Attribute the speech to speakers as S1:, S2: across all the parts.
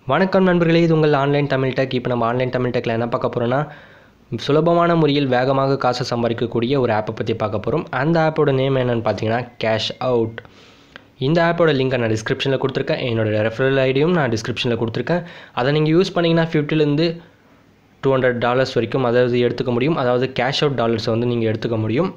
S1: வணக்கம் நண்பர்களே இது உங்கள் ஆன்லைன் தமிழ் டெக் இப்போ நம்ம ஆன்லைன் தமிழ் டெக்கில் என்ன பார்க்க போகிறோன்னா சுலபமான முறையில் வேகமாக காசு சம்பாதிக்கக்கூடிய ஒரு ஆப்பை பற்றி பார்க்க போகிறோம் அந்த ஆப்போட நேம் என்னன்னு பார்த்தீங்கன்னா கேஷ் அவுட் இந்த ஆப்போட லிங்க்கை நான் டிஸ்கிரிப்ஷனில் கொடுத்துருக்கேன் என்னோட ரெஃபரல் ஐடியும் நான் டிஸ்கிரிப்ஷனில் கொடுத்துருக்கேன் அதை நீங்கள் யூஸ் பண்ணிங்கன்னா ஃபிஃப்டிலேருந்து டூ ஹண்ட்ரட் டாலர்ஸ் வரைக்கும் அதாவது எடுத்துக்க முடியும் அதாவது கேஷ் அவுட் டாலர்ஸை வந்து நீங்கள் எடுத்துக்க முடியும்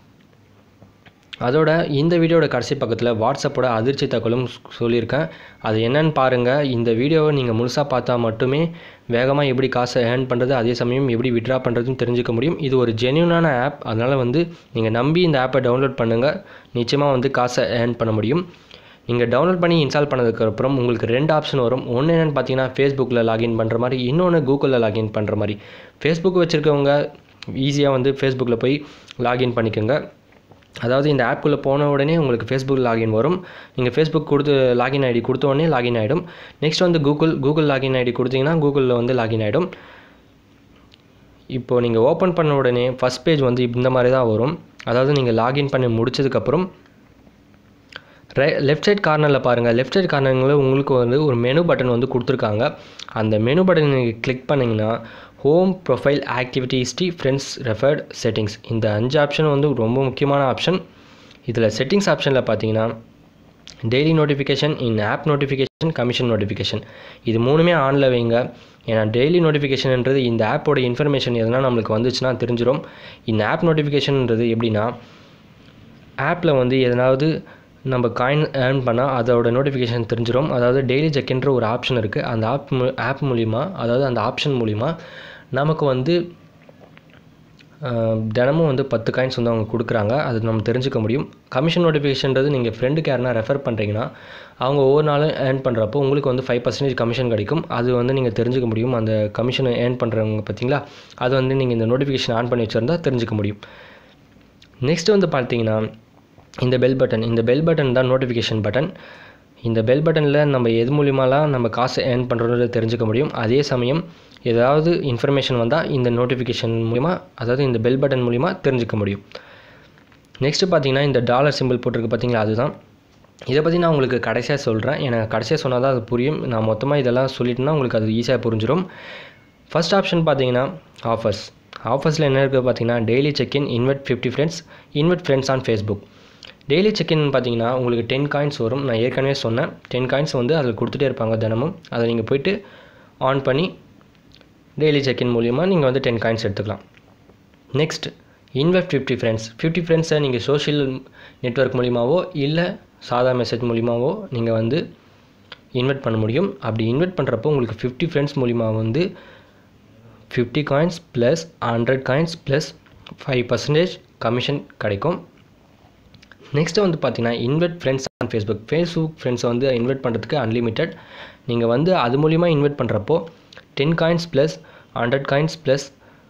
S1: அதோட இந்த வீடியோட கடைசி பக்கத்தில் வாட்ஸ்அப்போட அதிர்ச்சி தகவலும் சொல்லியிருக்கேன் அது என்னன்னு பாருங்கள் இந்த வீடியோவை நீங்கள் முழுசாக பார்த்தா மட்டுமே வேகமாக எப்படி காசை ஏர்ன் பண்ணுறது அதே சமயம் எப்படி விட்ரா பண்ணுறதுன்னு தெரிஞ்சுக்க முடியும் இது ஒரு ஜென்யூனான ஆப் அதனால் வந்து நீங்கள் நம்பி இந்த ஆப்பை டவுன்லோட் பண்ணுங்கள் நிச்சயமாக வந்து காசை ஏர்ன் பண்ண முடியும் நீங்கள் டவுன்லோட் பண்ணி இன்ஸ்டால் பண்ணதுக்கப்புறம் உங்களுக்கு ரெண்டு ஆப்ஷன் வரும் ஒன்று என்னென்னு பார்த்தீங்கன்னா ஃபேஸ்புக்கில் லாகின் பண்ணுற மாதிரி இன்னொன்று கூகுளில் லாகின் பண்ணுற மாதிரி ஃபேஸ்புக் வச்சுருக்கவங்க ஈஸியாக வந்து ஃபேஸ்புக்கில் போய் லாகின் பண்ணிக்கோங்க அதாவது இந்த ஆப்புக்குள்ளே போன உடனே உங்களுக்கு ஃபேஸ்புக் லாகின் வரும் நீங்கள் ஃபேஸ்புக் கொடுத்து லாகின் ஐடி கொடுத்த உடனே லாகின் ஆகிடும் நெக்ஸ்ட் வந்து கூகுள் கூகுள் லாகின் ஐடி கொடுத்தீங்கன்னா கூகுளில் வந்து லாகின் ஆகிடும் இப்போது நீங்கள் ஓப்பன் பண்ண உடனே ஃபஸ்ட் பேஜ் வந்து இந்த மாதிரி தான் வரும் அதாவது நீங்கள் லாகின் பண்ணி முடிச்சதுக்கப்புறம் ரை லெஃப்ட் சைட் கார்னரில் பாருங்கள் லெஃப்ட் சைட் கார்னரில் உங்களுக்கு வந்து ஒரு மெனு பட்டன் வந்து கொடுத்துருக்காங்க அந்த மெனு பட்டன் நீங்கள் கிளிக் பண்ணிங்கன்னா home profile activity history friends referred settings இந்த அஞ்சு ஆப்ஷன் வந்து ரொம்ப முக்கியமான ஆப்ஷன் இதில் செட்டிங்ஸ் ஆப்ஷனில் பார்த்தீங்கன்னா daily notification in app notification commission notification இது மூணுமே ஆனில் வைங்க ஏன்னா டெய்லி நோட்டிஃபிகேஷன்ன்றது இந்த ஆப்போட இன்ஃபர்மேஷன் எதனா நம்மளுக்கு வந்துச்சுன்னா தெரிஞ்சிடும் இந்த ஆப் நோட்டிஃபிகேஷன்ன்றது எப்படின்னா ஆப்பில் வந்து எதனாவது நம்ம காயின் ஏர்ன் பண்ணால் அதோட நோட்டிஃபிகேஷன் தெரிஞ்சிடும் அதாவது டெய்லி செக்ன்ற ஒரு ஆப்ஷன் இருக்குது அந்த ஆப் ஆப் மூலிமா அதாவது அந்த ஆப்ஷன் மூலிமா நமக்கு வந்து தினமும் வந்து பத்து காயின்ஸ் வந்து அவங்க கொடுக்குறாங்க அது நம்ம தெரிஞ்சுக்க முடியும் கமிஷன் நோட்டிஃபிகேஷன்றது நீங்கள் ஃப்ரெண்டுக்கு யாருனா ரெஃபர் பண்ணுறீங்கன்னா அவங்க ஒவ்வொரு நாளும் ஏர்ன் பண்ணுறப்போ உங்களுக்கு வந்து ஃபைவ் பர்சன்டேஜ் கமிஷன் கிடைக்கும் அது வந்து நீங்கள் தெரிஞ்சுக்க முடியும் அந்த கமிஷனை ஏர்ன் பண்ணுறவங்க பார்த்தீங்களா அது வந்து நீங்கள் இந்த நோட்டிஃபிகேஷன் ஆன் பண்ணி வச்சுருந்தா தெரிஞ்சுக்க முடியும் நெக்ஸ்ட் வந்து பார்த்தீங்கன்னா இந்த பெல் பட்டன் இந்த பெல் பட்டன் தான் நோட்டிஃபிகேஷன் பட்டன் இந்த பெல் பட்டனில் நம்ம எது மூலியமாலாம் நம்ம காசு ஏர்ன் பண்ணுறோன்றதை தெரிஞ்சுக்க முடியும் அதே சமயம் ஏதாவது இன்ஃபர்மேஷன் வந்தால் இந்த நோட்டிஃபிகேஷன் மூலிமா அதாவது இந்த பெல் பட்டன் மூலிமா தெரிஞ்சுக்க முடியும் நெக்ஸ்ட்டு பார்த்தீங்கன்னா இந்த டாலர் சிம்பிள் போட்டிருக்கு பார்த்தீங்களா அதுதான் இதை பற்றி நான் உங்களுக்கு கடைசியாக சொல்கிறேன் எனக்கு கடைசியாக சொன்னால் தான் அது புரியும் நான் மொத்தமாக இதெல்லாம் சொல்லிட்டேன்னா உங்களுக்கு அது ஈஸியாக புரிஞ்சிடும் ஃபஸ்ட் ஆப்ஷன் பார்த்தீங்கன்னா ஆஃபர்ஸ் ஆஃபர்ஸில் என்ன இருக்குது பார்த்தீங்கன்னா daily check in invite fifty friends invite friends on Facebook daily check in பார்த்தீங்கன்னா உங்களுக்கு டென் காயின்ஸ் வரும் நான் ஏற்கனவே சொன்னேன் டென் காயின்ஸ் வந்து அதில் கொடுத்துட்டே இருப்பாங்க தினமும் அதை நீங்கள் போயிட்டு ஆன் பண்ணி டெய்லி செக்இன் மூலிமா நீங்கள் வந்து டென் காயின்ஸ் எடுத்துக்கலாம் next invite fifty friends fifty ஃப்ரெண்ட்ஸை நீங்கள் சோஷியல் நெட்ஒர்க் மூலிமாவோ இல்லை சாதா மெசேஜ் மூலிமாவோ நீங்கள் வந்து இன்வெர்ட் பண்ண முடியும் அப்படி இன்வெர்ட் பண்ணுறப்போ உங்களுக்கு ஃபிஃப்டி ஃப்ரெண்ட்ஸ் மூலிமா வந்து fifty coins plus hundred coins plus five percentage commission கிடைக்கும் நெக்ஸ்ட்டு வந்து பார்த்தீங்கன்னா invert friends on Facebook Facebook ஃப்ரெண்ட்ஸை வந்து இன்வெர்ட் பண்ணுறதுக்கு அன்லிமிட்டெட் நீங்கள் வந்து அது மூலிமா இன்வெர்ட் பண்ணுறப்போ ten coins plus hundred coins plus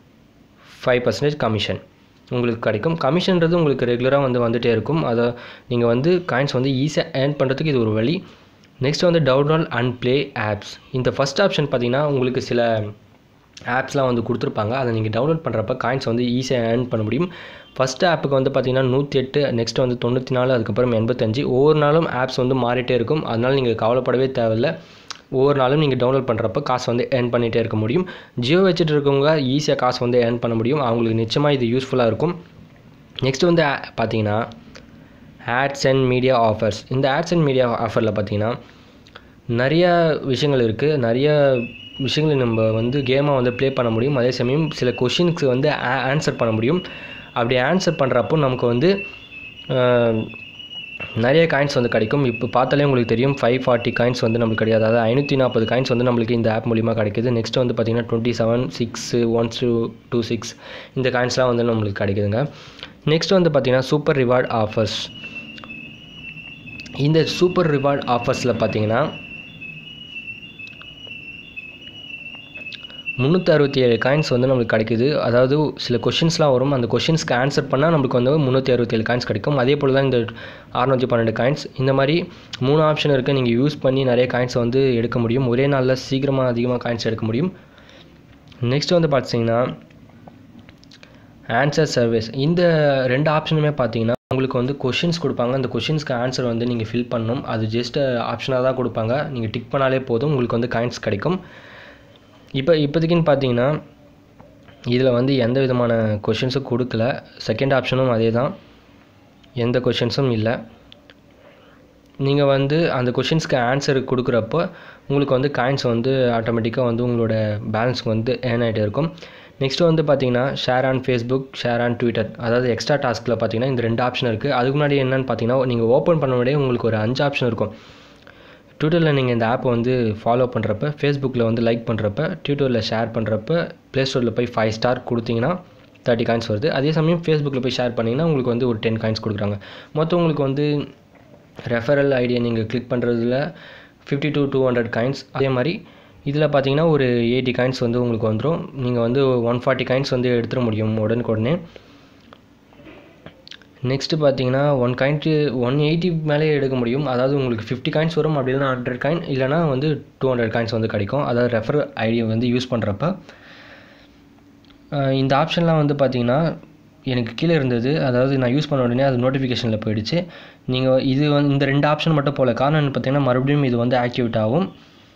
S1: five percentage commission உங்களுக்கு கிடைக்கும் கமிஷன்றது உங்களுக்கு ரெகுலராக வந்து வந்துகிட்டே இருக்கும் அதை நீங்கள் வந்து காயின்ஸ் வந்து ஈஸியாக ஏர்ன் பண்ணுறதுக்கு இது ஒரு வழி நெக்ஸ்ட் வந்து டவுன்லோட் அண்ட் ப்ளே ஆப்ஸ் இந்த ஃபஸ்ட் ஆப்ஷன் பார்த்தீங்கன்னா உங்களுக்கு சில ஆப்ஸ்லாம் வந்து கொடுத்துருப்பாங்க அதை நீங்கள் டவுன்லோட் பண்ணுறப்ப காயின்ஸ் வந்து ஈஸியாக ஏர்ன் பண்ண முடியும் ஃபஸ்ட் ஆப்புக்கு வந்து பார்த்தீங்கன்னா நூற்றி எட்டு நெக்ஸ்ட் வந்து தொண்ணூற்றி நாலு அதுக்கப்புறம் எண்பத்தஞ்சு ஒவ்வொரு நாளும் ஆப்ஸ் வந்து மாறிட்டே இருக்கும் அதனால் நீங்கள் கவலைப்படவே தேவையில்லை ஒவ்வொரு நாளும் நீங்கள் டவுன்லோட் பண்ணுறப்ப காசு வந்து ஏர்ன் பண்ணிகிட்டே இருக்க முடியும் ஜியோ வச்சுட்டு இருக்கவங்க ஈஸியாக காசு வந்து ஏர்ன் பண்ண முடியும் அவங்களுக்கு நிச்சயமாக இது யூஸ்ஃபுல்லாக இருக்கும் நெக்ஸ்ட் வந்து பார்த்தீங்கன்னா ஆட்ஸ் அண்ட் மீடியா ஆஃபர்ஸ் இந்த ஆட்ஸ் அண்ட் மீடியா ஆஃபரில் பார்த்தீங்கன்னா நிறையா விஷயங்கள் இருக்குது நிறைய விஷயங்களை நம்ம வந்து கேமாக வந்து ப்ளே பண்ண முடியும் அதே சமயம் சில கொஷினுக்கு வந்து ஆன்சர் பண்ண முடியும் அப்படி ஆன்சர் பண்ணுறப்போ நமக்கு வந்து நிறைய காயின்ஸ் வந்து கிடைக்கும் இப்போ பார்த்தாலே உங்களுக்கு தெரியும் ஃபைவ் ஃபார்ட்டி காயின்ஸ் வந்து நம்மளுக்கு கிடையாது அதாவது ஐநூற்றி நாற்பது காயின்ஸ் வந்து நம்மளுக்கு இந்த ஆப் மூலிமா கிடைக்குது நெக்ஸ்ட் வந்து பார்த்திங்கன்னா twenty seven six one two two six இந்த காயின்ஸ்லாம் வந்து நம்மளுக்கு கிடைக்குதுங்க நெக்ஸ்ட் வந்து பார்த்திங்கன்னா சூப்பர் ரிவார்ட் ஆஃபர்ஸ் இந்த சூப்பர் ரிவார்ட் ஆஃபர்ஸில் பார்த்தீங்கன்னா முந்நூற்றி அறுபத்தி ஏழு காயின்ஸ் வந்து நம்மளுக்கு கிடைக்குது அதாவது சில கொஷின்ஸ்லாம் வரும் அந்த கொஷின்ஸ்க்கு ஆன்சர் பண்ணால் நம்மளுக்கு வந்து முந்நூற்றி அறுபத்தி ஏழு காயின்ஸ் கிடைக்கும் அதே போல் தான் இந்த அறுநூற்றி பன்னெண்டு காயின்ஸ் இந்த மாதிரி மூணு ஆப்ஷன் இருக்குது நீங்கள் யூஸ் பண்ணி நிறைய காயின்ஸ் வந்து எடுக்க முடியும் ஒரே நாளில் சீக்கிரமாக அதிகமாக காயின்ஸ் எடுக்க முடியும் நெக்ஸ்ட் வந்து பார்த்தீங்கன்னா ஆன்சர் சர்வீஸ் இந்த ரெண்டு ஆப்ஷனுமே பார்த்தீங்கன்னா உங்களுக்கு வந்து கொஷின்ஸ் கொடுப்பாங்க அந்த கொஷின்ஸ்க்கு ஆன்சர் வந்து நீங்கள் ஃபில் பண்ணணும் அது ஜஸ்ட் ஆப்ஷனாக தான் கொடுப்பாங்க நீங்கள் டிக் பண்ணாலே போதும் உங்களுக்கு வந்து காயின்ஸ் கிடைக்கும் இப்போ இப்போதைக்குன்னு பார்த்தீங்கன்னா இதில் வந்து எந்த விதமான கொஷின்ஸும் கொடுக்கல செகண்ட் ஆப்ஷனும் அதே தான் எந்த கொஷின்ஸும் இல்லை நீங்கள் வந்து அந்த கொஷின்ஸ்க்கு ஆன்சர் கொடுக்குறப்போ உங்களுக்கு வந்து காயின்ஸ் வந்து ஆட்டோமேட்டிக்காக வந்து உங்களோட பேலன்ஸ்க்கு வந்து ஏர்ன் ஆகிட்டே இருக்கும் நெக்ஸ்ட் வந்து பார்த்தீங்கன்னா share on Facebook share on Twitter அதாவது எக்ஸ்ட்ரா டாஸ்கில் பார்த்தீங்கன்னா இந்த ரெண்டு ஆப்ஷன் இருக்குது அதுக்கு முன்னாடி என்னென்னு பார்த்தீங்கன்னா நீங்கள் ஓப்பன் பண்ண முன்னாடியே உங்களுக்கு ஒரு அஞ்சு ஆப்ஷன் இருக்கும் ட்விட்டரில் நீங்கள் இந்த ஆப்பை வந்து ஃபாலோ பண்ணுறப்ப ஃபேஸ்புக்கில் வந்து லைக் பண்ணுறப்ப ட்விட்டரில் ஷேர் பண்ணுறப்ப ப்ளே ஸ்டோரில் போய் ஃபைவ் ஸ்டார் கொடுத்தீங்கன்னா தேர்ட்டி காயின்ஸ் வருது அதே சமயம் ஃபேஸ்புக்கில் போய் ஷேர் பண்ணிங்கன்னா உங்களுக்கு வந்து ஒரு டென் காயின்ஸ் கொடுக்குறாங்க மொத்தம் உங்களுக்கு வந்து ரெஃபரல் ஐடியா நீங்கள் கிளிக் பண்ணுறதுல fifty to two hundred coins அதே மாதிரி இதில் பார்த்தீங்கன்னா ஒரு எயிட்டி காயின்ஸ் வந்து உங்களுக்கு வந்துடும் நீங்கள் வந்து ஒன் ஃபார்ட்டி காயின்ஸ் வந்து எடுத்துட முடியும் உடனுக்குடனே நெக்ஸ்ட்டு பார்த்தீங்கன்னா ஒன் காயின்ட்டு ஒன் எயிட்டி மேலே எடுக்க முடியும் அதாவது உங்களுக்கு ஃபிஃப்டி காயின்ஸ் வரும் அப்படி இல்லைனா ஹண்ட்ரட் காயின் இல்லைனா வந்து டூ ஹண்ட்ரட் காயின்ஸ் வந்து கிடைக்கும் அதாவது ரெஃபர் ஐடியை வந்து யூஸ் பண்ணுறப்ப இந்த ஆப்ஷன்லாம் வந்து பார்த்தீங்கன்னா எனக்கு கீழே இருந்தது அதாவது நான் யூஸ் பண்ண உடனே அது நோட்டிஃபிகேஷனில் போயிடுச்சு நீங்கள் இது வந்து இந்த ரெண்டு ஆப்ஷன் மட்டும் போல காரணம் பார்த்தீங்கன்னா மறுபடியும் இது வந்து ஆக்டிவேட் ஆகும்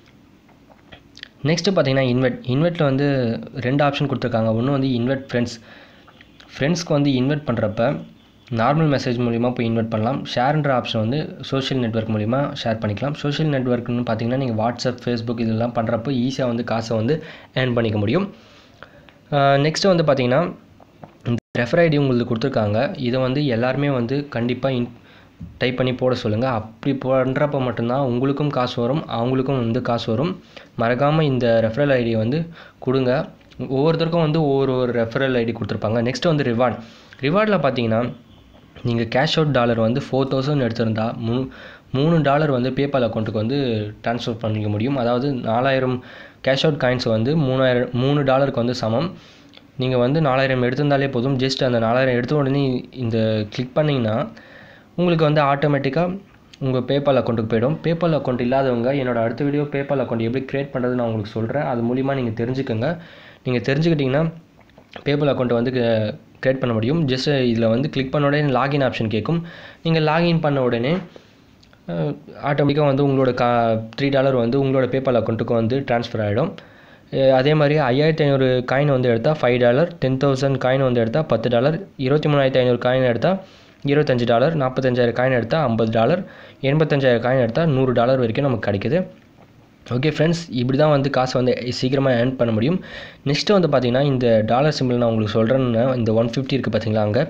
S1: நெக்ஸ்ட்டு பார்த்தீங்கன்னா இன்வெர்ட் இன்வெர்ட்டில் வந்து ரெண்டு ஆப்ஷன் கொடுத்துருக்காங்க ஒன்று வந்து இன்வெர்ட் ஃப்ரெண்ட்ஸ் ஃப்ரெண்ட்ஸ்க்கு வந்து இன்வெர்ட் பண்ணுறப்ப நார்மல் மெசேஜ் மூலிமா போய் இன்வெர்ட் பண்ணலாம் ஷேர்ன்ற ஆப்ஷன் வந்து சோஷியல் நெட்ஒர்க் மூலிமா ஷேர் பண்ணிக்கலாம் சோஷியல் நெட்ஒர்க்னு பார்த்தீங்கன்னா நீங்கள் வாட்ஸ்அப் ஃபேஸ்புக் இதெல்லாம் பண்ணுறப்போ ஈஸியாக வந்து காசை வந்து ஏர்ன் பண்ணிக்க முடியும் நெக்ஸ்ட்டு வந்து பார்த்தீங்கன்னா இந்த ரெஃபர் ஐடி உங்களுக்கு கொடுத்துருக்காங்க இதை வந்து எல்லாருமே வந்து கண்டிப்பாக இன் டைப் பண்ணி போட சொல்லுங்கள் அப்படி பண்ணுறப்ப மட்டும்தான் உங்களுக்கும் காசு வரும் அவங்களுக்கும் வந்து காசு வரும் மறக்காமல் இந்த ரெஃபரல் ஐடியை வந்து கொடுங்க ஒவ்வொருத்தருக்கும் வந்து ஒவ்வொரு ஒரு ரெஃபரல் ஐடி கொடுத்துருப்பாங்க நெக்ஸ்ட் வந்து ரிவார்ட் ரிவார்டில் பார்த்தீங்கன்னா நீங்கள் கேஷ் அவுட் டாலர் வந்து ஃபோர் தௌசண்ட் எடுத்திருந்தா மூ மூணு டாலர் வந்து பேபால் அக்கௌண்ட்டுக்கு வந்து ட்ரான்ஸ்ஃபர் பண்ணிக்க முடியும் அதாவது நாலாயிரம் கேஷ் அவுட் காயின்ஸ் வந்து மூணாயிரம் மூணு டாலருக்கு வந்து சமம் நீங்கள் வந்து நாலாயிரம் எடுத்திருந்தாலே போதும் ஜஸ்ட் அந்த நாலாயிரம் எடுத்த உடனே இந்த கிளிக் பண்ணிங்கன்னா உங்களுக்கு வந்து ஆட்டோமேட்டிக்காக உங்கள் பேபால் அக்கௌண்ட்டுக்கு போயிடும் பேபால் அக்கௌண்ட் இல்லாதவங்க என்னோடய அடுத்த வீடியோ பேபால் அக்கௌண்ட் எப்படி க்ரியேட் பண்ணுறது நான் உங்களுக்கு சொல்கிறேன் அது மூலிமா நீங்கள் தெரிஞ்சுக்கோங்க நீங்கள் தெரிஞ்சுக்கிட்டிங்கன்னா பேபால் அக்கௌண்ட்டை வந்து க்ரியேட் பண்ண முடியும் ஜஸ்ட் இதில் வந்து கிளிக் பண்ண உடனே லாகின் ஆப்ஷன் கேட்கும் நீங்கள் லாகின் பண்ண உடனே ஆட்டோமேட்டிக்காக வந்து உங்களோட கா த்ரீ டாலர் வந்து உங்களோட பேபால் அக்கௌண்ட்டுக்கு வந்து ட்ரான்ஸ்ஃபர் ஆகிடும் அதே மாதிரி ஐயாயிரத்தி ஐநூறு காயின் வந்து எடுத்தால் five dollar ten thousand coin வந்து எடுத்தால் பத்து டாலர் இருபத்தி மூணாயிரத்தி ஐநூறு காயின் எடுத்தால் இருபத்தஞ்சி டாலர் நாற்பத்தஞ்சாயிரம் காயின் எடுத்தால் ஐம்பது டாலர் எண்பத்தஞ்சாயிரம் காயின் எடுத்தால் நூறு டாலர் வரைக்கும் நமக்கு கிடைக்குது ஓகே ஃப்ரெண்ட்ஸ் இப்படி தான் வந்து காசு வந்து சீக்கிரமாக ஏர்ன் பண்ண முடியும் நெக்ஸ்ட்டு வந்து பார்த்தீங்கன்னா இந்த டாலர் சிம்பிள் நான் உங்களுக்கு சொல்கிறேன்னு இந்த ஒன் ஃபிஃப்டி இருக்குது பார்த்தீங்களா அங்கே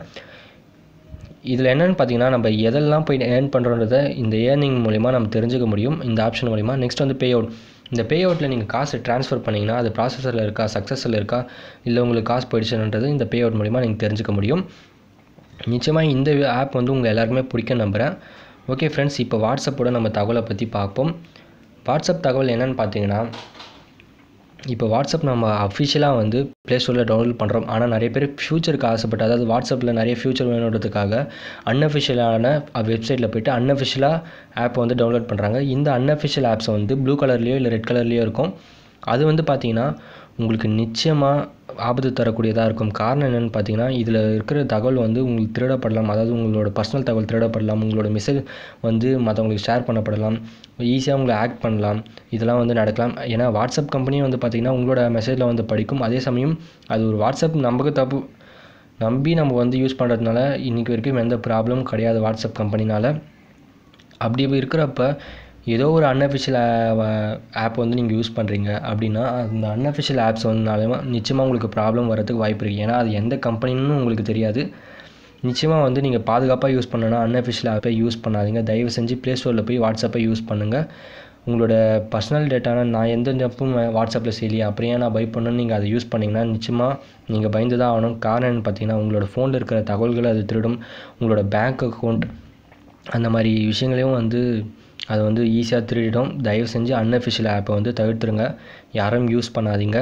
S1: இதில் என்னென்னு பார்த்தீங்கன்னா நம்ம எதெல்லாம் போய் ஏர்ன் பண்ணுறோன்றத இந்த ஏர்னிங் மூலிமா நம்ம தெரிஞ்சுக்க முடியும் இந்த ஆப்ஷன் மூலிமா நெக்ஸ்ட் வந்து பே அவுட் இந்த பே அவுட்டில் நீங்கள் காசு ட்ரான்ஸ்ஃபர் பண்ணிங்கன்னா அது ப்ராசஸரில் இருக்கா சக்ஸஸில் இருக்கா இல்லை உங்களுக்கு காசு போயிடுச்சுன்றது இந்த பே அவுட் மூலிமா நீங்கள் தெரிஞ்சுக்க முடியும் நிச்சயமாக இந்த ஆப் வந்து உங்கள் எல்லாருக்குமே பிடிக்க நம்புகிறேன் ஓகே ஃப்ரெண்ட்ஸ் இப்போ வாட்ஸ்அப்போட நம்ம தகவலை பற்றி பார்ப்போம் வாட்ஸ்அப் தகவல் என்னென்னு பார்த்தீங்கன்னா இப்போ வாட்ஸ்அப் நம்ம அஃபிஷியலாக வந்து ப்ளே ஸ்டோரில் டவுன்லோட் பண்ணுறோம் ஆனால் நிறைய பேர் ஃப்யூச்சருக்கு ஆசைப்பட்டு அதாவது வாட்ஸ்அப்பில் நிறைய ஃப்யூச்சர் வேணுன்றதுக்காக அன்அஃபிஷியலான வெப்சைட்டில் போய்ட்டு அன்அஃபிஷியலாக ஆப்பை வந்து டவுன்லோட் பண்ணுறாங்க இந்த அன்அஃபிஷியல் ஆப்ஸை வந்து ப்ளூ கலர்லேயோ இல்லை ரெட் கலர்லேயோ இருக்கும் அது வந்து பார்த்தீங்கன்னா உங்களுக்கு நிச்சயமாக ஆபத்து தரக்கூடியதாக இருக்கும் காரணம் என்னென்னு பார்த்தீங்கன்னா இதில் இருக்கிற தகவல் வந்து உங்களுக்கு திருடப்படலாம் அதாவது உங்களோட பர்சனல் தகவல் திருடப்படலாம் உங்களோட மெசேஜ் வந்து மற்றவங்களுக்கு ஷேர் பண்ணப்படலாம் ஈஸியாக உங்களை ஆக்ட் பண்ணலாம் இதெல்லாம் வந்து நடக்கலாம் ஏன்னா வாட்ஸ்அப் கம்பெனியும் வந்து பார்த்திங்கன்னா உங்களோட மெசேஜில் வந்து படிக்கும் அதே சமயம் அது ஒரு வாட்ஸ்அப் நமக்கு தப்பு நம்பி நம்ம வந்து யூஸ் பண்ணுறதுனால இன்றைக்கி வரைக்கும் எந்த ப்ராப்ளமும் கிடையாது வாட்ஸ்அப் கம்பெனினால் அப்படி இருக்கிறப்ப ஏதோ ஒரு அன்அஃபிஷியல் ஆப் வந்து நீங்கள் யூஸ் பண்ணுறீங்க அப்படின்னா அந்த அன்அஃபிஷியல் ஆப்ஸ் வந்தனாலும் நிச்சயமாக உங்களுக்கு ப்ராப்ளம் வரதுக்கு வாய்ப்பு இருக்குது ஏன்னா அது எந்த கம்பெனின்னு உங்களுக்கு தெரியாது நிச்சயமாக வந்து நீங்கள் பாதுகாப்பாக யூஸ் பண்ணனா அன்அஃபிஷியல் ஆப்பை யூஸ் பண்ணாதீங்க தயவு செஞ்சு ப்ளே ஸ்டோரில் போய் வாட்ஸ்அப்பை யூஸ் பண்ணுங்கள் உங்களோட பர்சனல் டேட்டான நான் எந்த தப்பும் வாட்ஸ்அப்பில் செய்யலையே அப்படியே நான் பை பண்ணணும்னு நீங்கள் அதை யூஸ் பண்ணிங்கன்னா நிச்சயமாக நீங்கள் பயந்து தான் ஆகணும் காரணம் பார்த்தீங்கன்னா உங்களோட ஃபோனில் இருக்கிற தகவல்களை அது திருடும் உங்களோட பேங்க் அக்கௌண்ட் அந்த மாதிரி விஷயங்களையும் வந்து அதை வந்து ஈஸியாக திருடிடும் தயவு செஞ்சு அன்அஃபிஷியல் ஆப்பை வந்து தவிர்த்துருங்க யாரும் யூஸ் பண்ணாதீங்க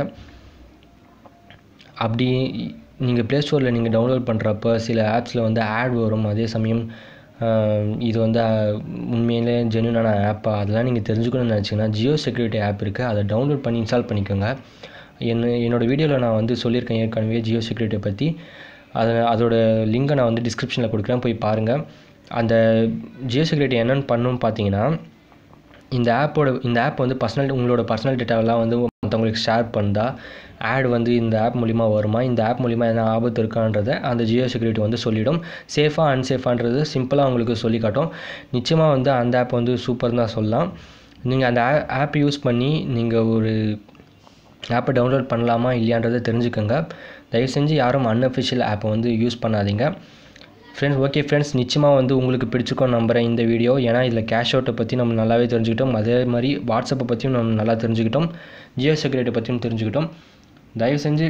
S1: அப்படி நீங்கள் ப்ளே ஸ்டோரில் நீங்கள் டவுன்லோட் பண்ணுறப்ப சில ஆப்ஸில் வந்து ஆட் வரும் அதே சமயம் இது வந்து உண்மையிலே ஜென்யூனான ஆப்பா அதெல்லாம் நீங்கள் தெரிஞ்சுக்கணும்னு நினச்சிங்கன்னா ஜியோ செக்யூரிட்டி ஆப் இருக்குது அதை டவுன்லோட் பண்ணி இன்ஸ்டால் பண்ணிக்கோங்க என்ன என்னோடய வீடியோவில் நான் வந்து சொல்லியிருக்கேன் ஏற்கனவே ஜியோ செக்யூரிட்டியை பற்றி அதை அதோட லிங்கை நான் வந்து டிஸ்கிரிப்ஷனில் கொடுக்குறேன் போய் பாருங்கள் அந்த ஜியோ செக்யூரிட்டி என்னென்னு பண்ணும் பார்த்தீங்கன்னா இந்த ஆப்போட இந்த ஆப் வந்து பர்சனல் உங்களோட பர்சனல் டேட்டாவெல்லாம் வந்து மற்றவங்களுக்கு ஷேர் பண்ணா ஆட் வந்து இந்த ஆப் மூலிமா வருமா இந்த ஆப் மூலிமா எதனா ஆபத்து இருக்கான்றதை அந்த ஜியோ செக்யூரிட்டி வந்து சொல்லிடும் சேஃபாக அன்சேஃபான்றது சிம்பிளாக உங்களுக்கு சொல்லி காட்டும் நிச்சயமாக வந்து அந்த ஆப் வந்து சூப்பர் தான் சொல்லலாம் நீங்கள் அந்த ஆப் யூஸ் பண்ணி நீங்கள் ஒரு ஆப்பை டவுன்லோட் பண்ணலாமா இல்லையான்றதை தெரிஞ்சுக்கோங்க தயவு செஞ்சு யாரும் அன்அஃபிஷியல் ஆப்பை வந்து யூஸ் பண்ணாதீங்க ஃப்ரெண்ட்ஸ் ஓகே ஃப்ரெண்ட்ஸ் நிச்சயமாக வந்து உங்களுக்கு பிடிச்சிக்கும் நம்புகிறேன் இந்த வீடியோ ஏன்னா இதில் கேஷ் அவுட்டை பற்றி நம்ம நல்லாவே தெரிஞ்சுக்கிட்டோம் அதே மாதிரி வாட்ஸ்அப்பை பற்றியும் நம்ம நல்லா தெரிஞ்சுக்கிட்டோம் ஜியோ செக்யூரிட்டி பற்றியும் தெரிஞ்சுக்கிட்டோம் தயவு செஞ்சு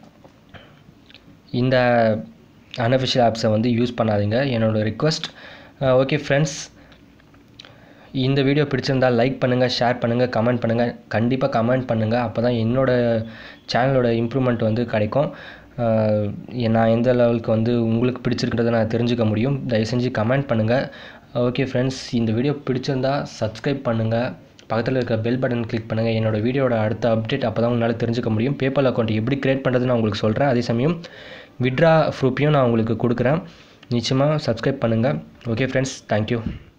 S1: இந்த அன்அஃபிஷியல் ஆப்ஸை வந்து யூஸ் பண்ணாதீங்க என்னோடய ரிக்வஸ்ட் ஓகே ஃப்ரெண்ட்ஸ் இந்த வீடியோ பிடிச்சிருந்தால் லைக் பண்ணுங்கள் ஷேர் பண்ணுங்கள் கமெண்ட் பண்ணுங்கள் கண்டிப்பாக கமெண்ட் பண்ணுங்கள் அப்போ தான் என்னோடய சேனலோட இம்ப்ரூவ்மெண்ட் வந்து கிடைக்கும் நான் எந்த லெவலுக்கு வந்து உங்களுக்கு பிடிச்சிருக்கிறத நான் தெரிஞ்சுக்க முடியும் தயவு செஞ்சு கமெண்ட் பண்ணுங்கள் ஓகே ஃப்ரெண்ட்ஸ் இந்த வீடியோ பிடிச்சிருந்தா சப்ஸ்கிரைப் பண்ணுங்கள் பக்கத்தில் இருக்க பெல் பட்டன் கிளிக் பண்ணுங்கள் என்னோடய வீடியோட அடுத்த அப்டேட் அப்போ தான் உங்களால் தெரிஞ்சுக்க முடியும் பேபால் அக்கௌண்ட் எப்படி க்ரியேட் பண்ணுறதுன்னு நான் உங்களுக்கு சொல்கிறேன் அதே சமயம் விட்ரா ப்ரூஃபையும் நான் உங்களுக்கு கொடுக்குறேன் நிச்சயமாக சப்ஸ்கிரைப் பண்ணுங்கள் ஓகே ஃப்ரெண்ட்ஸ் தேங்க்யூ